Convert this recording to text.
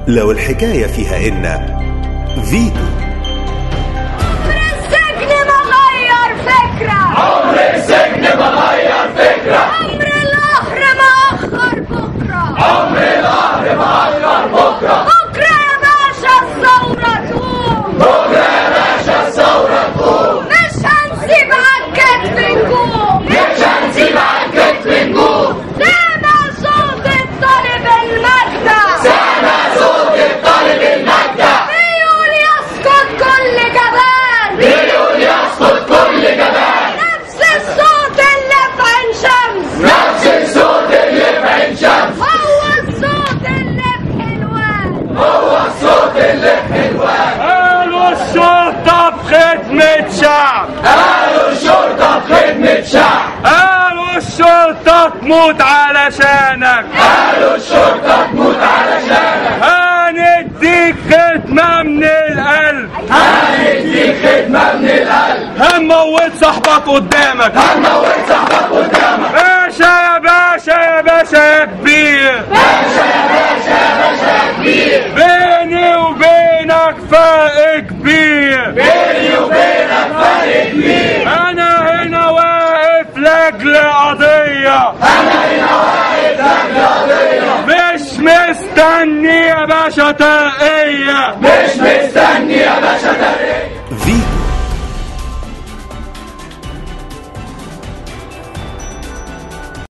لو الحكاية فيها إن فيتو عمر السجن ما غير فكرة عمر السجن ما غير فكرة عمر القهر ما أخر بكرة عمر القهر ما أخر بكرة بكرة يا باشا الثورة تقوم بكرة يا باشا الثورة تقوم مش هنسيب عالكتف نجوم مش هنسيب عالكتف نجوم سامع صوت الطالب المجدة سامع صوت الطالب المجدة بيقول يسقط كل جبان بيقول يسقط كل جبان نفس الصوت اللي في عين شمس نفس الصوت اللي في عين شمس هو الصوت اللي في حلوان هو الصوت اللي في حلوان قالوا الشرطة بخدمة شعب قالوا الشرطة بخدمة شعب قالوا الشرطة تموت علشانك قالوا الشرطة تموت علشانك هنديك خدمة من القلب هنديك خدمة من القلب هنموت صاحبك قدامك هنموت صاحبك قدامك باشا يا باشا يا باشا يا كبير باشا يا باشا يا باشا يا كبير بيني وبينك فرق كبير بيني وبينك فرق كبير انا هنا واقف لاجل قضية انا هنا واقف لاجل قضية مش مستني يا باشا ترقية مش مستني يا باشا ترقية